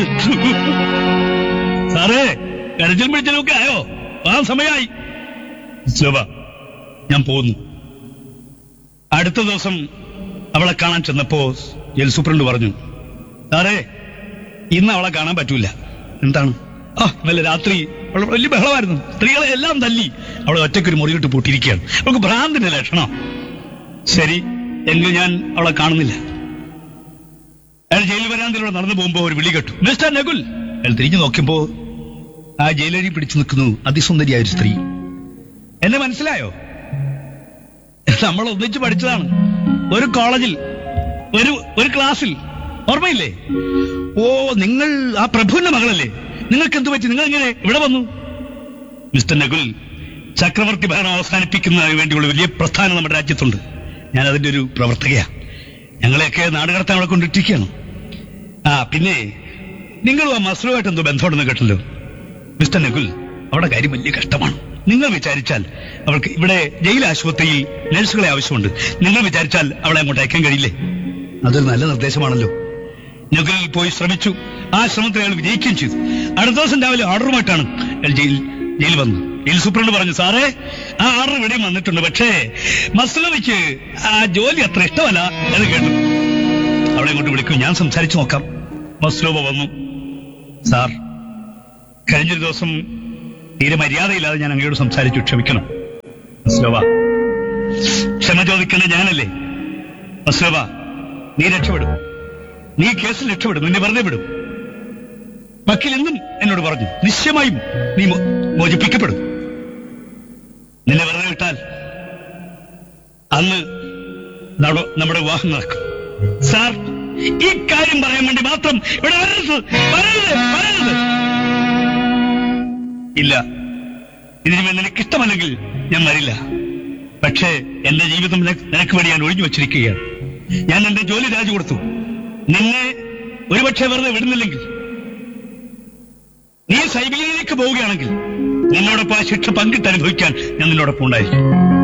സാറേ കരച്ചിൽ പിടിച്ചലൊക്കെ ആയോ ആ സമയായി ശോഭ ഞാൻ പോകുന്നു അടുത്ത ദിവസം അവളെ കാണാൻ ചെന്നപ്പോ ജയിൽ സൂപ്രണ്ട് പറഞ്ഞു സാറേ ഇന്ന് അവളെ കാണാൻ പറ്റൂല എന്താണ് ആ ഇന്നലെ രാത്രി അവൾ വലിയ ബഹളമായിരുന്നു സ്ത്രീകളെ എല്ലാം തല്ലി അവളെ ഒറ്റയ്ക്കൊരു മുറിയിട്ട് പൂട്ടിയിരിക്കുകയാണ് അവൾക്ക് ഭ്രാന്തിന്റെ ലക്ഷണം ശരി എങ്കിൽ ഞാൻ അവളെ കാണുന്നില്ല അയാൾ ജയിൽ വരാന്തിലൂടെ നടന്നു പോകുമ്പോ ഒരു വിളി കേട്ടു മിസ്റ്റർ നകുൽ അയാൾ തിരിഞ്ഞു നോക്കിയപ്പോ ആ ജയിലരി പിടിച്ചു നിൽക്കുന്നു അതിസുന്ദരിയായ ഒരു സ്ത്രീ എന്നെ മനസ്സിലായോ നമ്മൾ ഒന്നിച്ച് പഠിച്ചതാണ് ഒരു കോളേജിൽ ഒരു ഒരു ക്ലാസ്സിൽ ഓർമ്മയില്ലേ ഓ നിങ്ങൾ ആ പ്രഭുവിന്റെ മകളല്ലേ നിങ്ങൾക്ക് എന്ത് പറ്റി നിങ്ങൾ എങ്ങനെ ഇവിടെ വന്നു മിസ്റ്റർ നകുൽ ചക്രവർത്തി ഭരണം അവസാനിപ്പിക്കുന്നതിന് വേണ്ടിയുള്ള വലിയ പ്രസ്ഥാനം നമ്മുടെ രാജ്യത്തുണ്ട് ഞാൻ അതിന്റെ ഒരു പ്രവർത്തകയാ ഞങ്ങളെയൊക്കെ നാടുകടത്താൻ അവിടെ കൊണ്ടിട്ടിരിക്കുകയാണ് ആ പിന്നെ നിങ്ങളും ആ മസ്ലുമായിട്ട് എന്തോ ബന്ധമുണ്ടെന്ന് കേട്ടല്ലോ മിസ്റ്റർ നകുൽ അവിടെ കാര്യം വലിയ കഷ്ടമാണ് നിങ്ങൾ വിചാരിച്ചാൽ അവൾക്ക് ഇവിടെ ജയിൽ ആശുപത്രിയിൽ നഴ്സുകളെ ആവശ്യമുണ്ട് നിങ്ങൾ വിചാരിച്ചാൽ അവളെ അങ്ങോട്ട് അയക്കാൻ കഴിയില്ലേ അതൊരു നല്ല നിർദ്ദേശമാണല്ലോ നകുൽ പോയി ശ്രമിച്ചു ആ ശ്രമത്തിൽ അയാൾ വിജയിക്കുകയും ചെയ്തു അടുത്ത ദിവസം രാവിലെ ഓർഡറുമായിട്ടാണ് അയാൾ ജയിൽ ജയിൽ വന്നു ജയിൽ സൂപ്രണ്ട് പറഞ്ഞു സാറേ ആ ഓർഡർ ഇവിടെയും വന്നിട്ടുണ്ട് പക്ഷേ മസ്ലമിക്ക് ആ ജോലി അത്ര ഇഷ്ടമല്ല എന്ന് കേട്ടു അവളെ ഇങ്ങോട്ട് വിളിക്കും ഞാൻ സംസാരിച്ചു നോക്കാം മസ്ലോബ വന്നു സാർ കഴിഞ്ഞൊരു ദിവസം തീരെ മര്യാദയില്ലാതെ ഞാൻ അങ്ങയോട് സംസാരിച്ചു ക്ഷമിക്കണം മസ്ലോബ ക്ഷമ ചോദിക്കേണ്ട ഞാനല്ലേ മസ്ലോബ നീ രക്ഷപ്പെടും നീ കേസിൽ രക്ഷപ്പെടും നിന്നെ വെറുതെ വിടും വക്കീൽ എന്നും എന്നോട് പറഞ്ഞു നിശ്ചയമായും നീ മോ- മോചിപ്പിക്കപ്പെടും നിന്നെ വെറുതെ വിട്ടാൽ അന്ന് നട- നമ്മുടെ വിവാഹം നടക്കും സാർ ഈ കാര്യം പറയാൻ വേണ്ടി മാത്രം ഇവിടെ വരരുത് വരരുത് വരരുത് ഇല്ല ഇതിനുമേ നിനക്ക് ഇഷ്ടമല്ലെങ്കിൽ ഞാൻ വരില്ല പക്ഷേ എന്റെ ജീവിതം നിനക്ക് നിനക്ക് വേണ്ടി ഞാൻ ഒഴിഞ്ഞു വച്ചിരിക്കുകയാണ് ഞാൻ എന്റെ ജോലി രാജി കൊടുത്തു നിന്നെ ഒരുപക്ഷെ വെറുതെ വിടുന്നില്ലെങ്കിൽ നീ സൈബീരിയയിലേക്ക് പോവുകയാണെങ്കിൽ നിന്നോടൊപ്പം ആ ശിക്ഷ പങ്കിട്ട് അനുഭവിക്കാൻ ഞാൻ നിന്നോടൊപ്പം ഉണ്ടായിരിക്കും